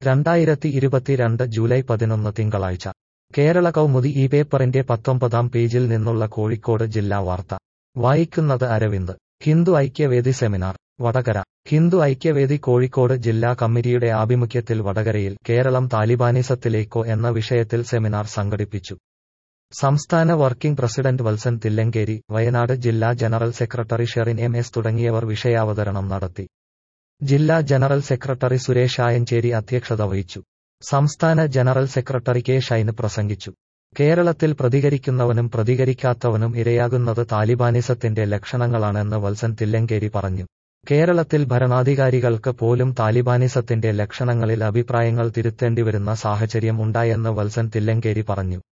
രണ്ടായിരത്തി ഇരുപത്തിരണ്ട് ജൂലൈ പതിനൊന്ന് തിങ്കളാഴ്ച കേരള കൗമുദി ഈ പേപ്പറിന്റെ പത്തൊമ്പതാം പേജിൽ നിന്നുള്ള കോഴിക്കോട് ജില്ലാ വാർത്ത വായിക്കുന്നത് അരവിന്ദ് ഹിന്ദു ഐക്യവേദി സെമിനാർ വടകര ഹിന്ദു ഐക്യവേദി കോഴിക്കോട് ജില്ലാ കമ്മിറ്റിയുടെ ആഭിമുഖ്യത്തിൽ വടകരയിൽ കേരളം താലിബാനിസത്തിലേക്കോ എന്ന വിഷയത്തിൽ സെമിനാർ സംഘടിപ്പിച്ചു സംസ്ഥാന വർക്കിംഗ് പ്രസിഡന്റ് വത്സൻ തില്ലങ്കേരി വയനാട് ജില്ലാ general secretary Sherin M S തുടങ്ങിയവർ വിഷയാവതരണം നടത്തി ജില്ലാ ജനറൽ സെക്രട്ടറി സുരേഷ് ആയഞ്ചേരി അധ്യക്ഷത വഹിച്ചു സംസ്ഥാന ജനറൽ സെക്രട്ടറി കെ ഷൈന് പ്രസംഗിച്ചു കേരളത്തിൽ പ്രതികരിക്കുന്നവനും പ്രതികരിക്കാത്തവനും ഇരയാകുന്നത് താലിബാനിസത്തിന്റെ ലക്ഷണങ്ങളാണെന്ന് വത്സൻ തില്ലങ്കേരി പറഞ്ഞു കേരളത്തിൽ ഭരണാധികാരികൾക്ക് പോലും താലിബാനിസത്തിന്റെ ലക്ഷണങ്ങളിൽ അഭിപ്രായങ്ങൾ തിരുത്തേണ്ടിവരുന്ന സാഹചര്യം ഉണ്ടായെന്ന് വത്സൻ തില്ലങ്കേരി പറഞ്ഞു